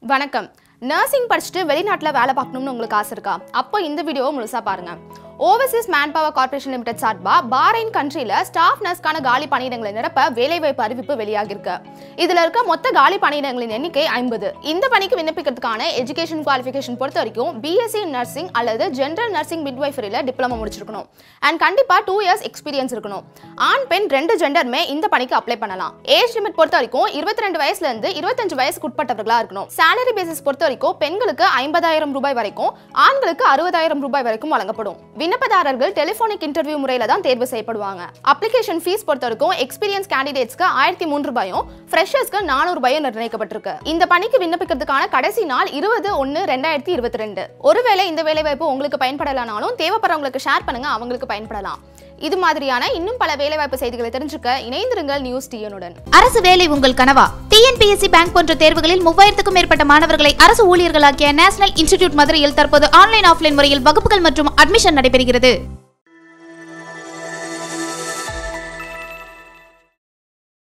வணக்கம் நர்சிங் படிச்சுட்டு வெளிநாட்டில் வேலை பார்க்கணும்னு உங்களுக்கு ஆசை இருக்கா அப்போ இந்த வீடியோவை முழுசாக பாருங்க overseas man power corporation limited சார்பா பாரைன் கண்ட்ரியில் ஸ்டாஃப் நர்ஸ்க்கான காலி பணியிடங்களை நிரப்ப வேலைவாய்ப்பு அறிவிப்பு வெளியாகிருக்கு இதுல இருக்க மொத்த காலி பணியிடங்களின் எண்ணிக்கை ஐம்பது இந்த பணிக்கு விண்ணப்பிக்கிறதுக்கான எஜுகேஷன் குவாலிஃபிகேஷன் பொறுத்த வரைக்கும் பிஎஸ்சி நர்சிங் அல்லது ஜென்ரல் நர்சிங் மிட்வைஃபரியில் டிப்ளமோ முடிச்சிருக்கணும் அண்ட் கண்டிப்பா டூ இயர்ஸ் எக்ஸ்பீரியன்ஸ் இருக்கணும் ஆண் பெண் ரெண்டு ஜெண்டருமே இந்த பணிக்கு அப்ளை பண்ணலாம் ஏஜ் லிமிட் பொறுத்த வரைக்கும் இருபத்தி ரெண்டு வயசுல இருந்து இருபத்தஞ்சு வயசுக்கு உட்பட்டவர்களா இருக்கணும் salary பேசிஸ் பொறுத்த வரைக்கும் பெண்களுக்கு ஐம்பதாயிரம் ரூபாய் வரைக்கும் ஆண்களுக்கு அறுபதாயிரம் ரூபாய் வரைக்கும் வழங்கப்படும் விண்ணப்பதாரர்கள் டெலிபோனிக் இன்டர்வியூ முறையில தான் தேர்வு செய்யப்படுவாங்க அப்ளிகேஷன் ஃபீஸ் பொறுத்த வரைக்கும் எக்ஸ்பீரியன்ஸ் கேண்டிடேட்ஸ்க்கு ஆயிரத்தி மூன்று ரூபாயும் ஃப்ரெஷர்ஸ்க்கு நானூறு ரூபாயும் நிர்ணயிக்கப்பட்டிருக்கு இந்த பணிக்கு விண்ணப்பிக்கிறதுக்கான கடைசி நாள் இருபது ஒன்னு ரெண்டாயிரத்தி இருபத்தி ரெண்டு ஒருவேளை இந்த வேலைவாய்ப்பு உங்களுக்கு பயன்படலானாலும் தேவைப்படுறவங்களுக்கு ஷேர் பண்ணுங்க அவங்களுக்கு பயன்படலாம் இது மாதிரியான இன்னும் பல வேலைவாய்ப்பு செய்திகளை தெரிஞ்சுக்க இணைந்திருங்கள் நியூஸ் டிஎனுடன் அரசு வேலை உங்கள் கனவா டிஎன்பிஎஸ்சி பேங்க் போன்ற தேர்வுகளில் மூவாயிரத்துக்கும் மேற்பட்ட மாணவர்களை அரசு ஊழியர்களாக்கிய நேஷனல் இன்ஸ்டிடியூட் மதுரையில் தற்போது ஆன்லைன் ஆஃப்லைன் முறையில் வகுப்புகள் மற்றும் அட்மிஷன் நடைபெறுகிறது